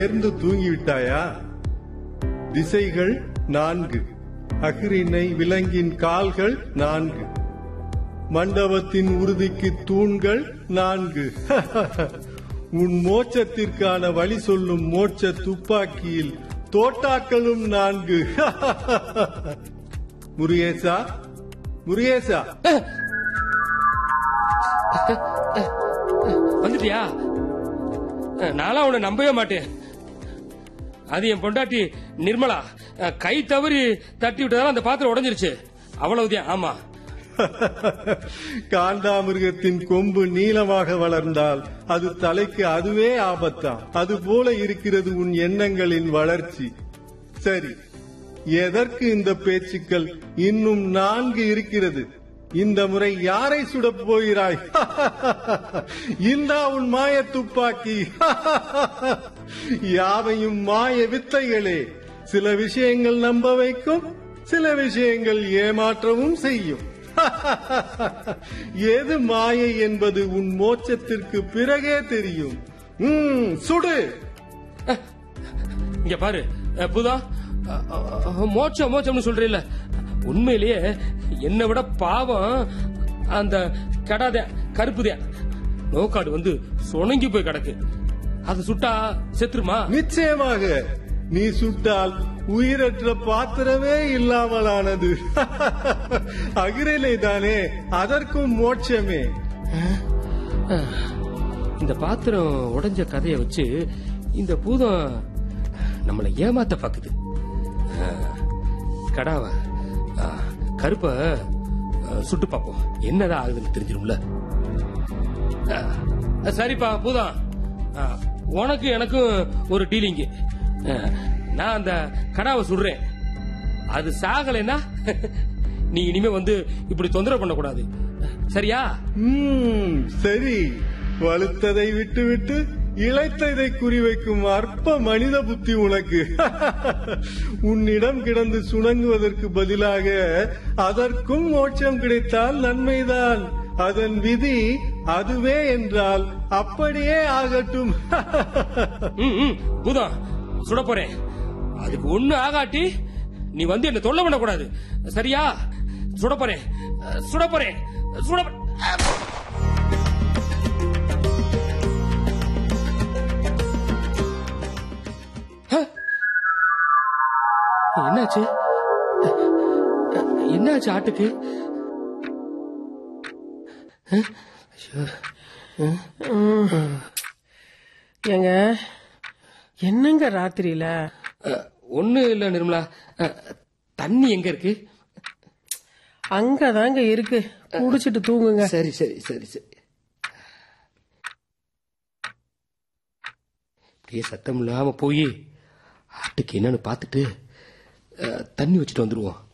சேர்ந்து தூங்கிவிட்டாயா திசைகள் நான்கு அகிரினை விலங்கின் கால்கள் நான்கு மண்டபத்தின் உறுதிக்கு தூண்கள் நான்கு உன் மோட்சத்திற்கான வழி சொல்லும் மோட்ச துப்பாக்கியில் தோட்டாக்களும் நான்கு முருகேசா முருகேசா வந்துட்டியா நான்லாம் உன்னை நம்பவே மாட்டேன் அது என் பொண்டாட்டி நிர்மலா அஹ், கை தவறி தட்டி விட்டதால அந்த பாத்திரம் உடைஞ்சிருச்சு அவ்வளவுதான் ஆமா காண்டாமிருகத்தின் கொம்பு நீளமாக வளர்ந்தால் அது தலைக்கு அதுவே ஆபத்தாம் அது போல இருக்கிறது உன் எண்ணங்களின் வளர்ச்சி சரி எதற்கு இந்த பேச்சுக்கள் இன்னும் நான்கு இருக்கிறது இந்த முறை யாரை சுடப் போகிறாய் இந்தா உன் மாய துப்பாக்கி யாவையும் மாய வித்தைகளே சில விஷயங்கள் நம்ப வைக்கும் சில விஷயங்கள் ஏமாற்றவும் செய்யும் எது மாயை என்பது உன் மோட்சத்திற்கு பிறகே தெரியும் ம், சுடு இங்க பாரு அஹ், புதா அஹ், அஹ், மோட்சம் மோட்சம்னு சொல்றீல்ல உண்மையிலேயே என்னை விட பாவம் அந்த கடாத கருப்புதே நோக்காடு வந்து சுணங்கி போய் கிடக்கு அது சுட்டா செத்துருமா நிச்சயமாக நீ சுட்டால் உயிரற்ற பாத்திரமே இல்லாமலானது அகிரலை தானே அதற்கும் மோட்சமே இந்த பாத்திரம் உடைஞ்ச கதையை வச்சு இந்த பூதம் நம்மளை ஏமாத்த பாக்குது அஹ், கடாவ அஹ், கருப்ப அஹ், சுட்டு பார்ப்போம் என்னதான் ஆகுதுன்னு தெரிஞ்சிரும்ல அஹ், சரிப்பா பூதம் அஹ், உனக்கு எனக்கும் ஒரு டீலிங்கு அஹ், நான் அந்த கடாவை சுடுறேன் அது சாகலைன்னா நீ இனிமே வந்து இப்படி தொந்தரவு பண்ணக்கூடாது சரியா ம், சரி வலுத்ததை விட்டுவிட்டு இளைத்ததை குறிவைக்கும் அற்ப மனித புத்தி உனக்கு உன்னிடம் கிடந்து சுணங்குவதற்கு பதிலாக அதற்கும் மோட்சம் கிடைத்தால் நன்மைதான் அதன் விதி அதுவே என்றால் அப்படியே ஆகட்டும் ம், ம், பூதம் சுட போறேன் அதுக்கு ஒண்ணு ஆகாட்டி நீ வந்து என்ன தொல்லை பண்ணக்கூடாது சரியா சுட போறேன் அஹ், சுட போறேன் சுட போ- அஹ். என்னாச்சு என்னாச்சு ஆட்டுக்கு அஹ், ஐயோ. ஏங்க என்னங்க ராத்திரியில அஹ், ஒண்ணு இல்ல நிர்மலா அஹ், தண்ணி எங்க இருக்கு அங்கதாங்க இருக்கு குடிச்சிட்டு தூங்குங்க சரி சரி சரி சரி இப்படியே சத்தம் இல்லாம போய் ஆட்டுக்கு என்னன்னு பார்த்துட்டு அஹ், தண்ணி வச்சுட்டு வந்துருவோம்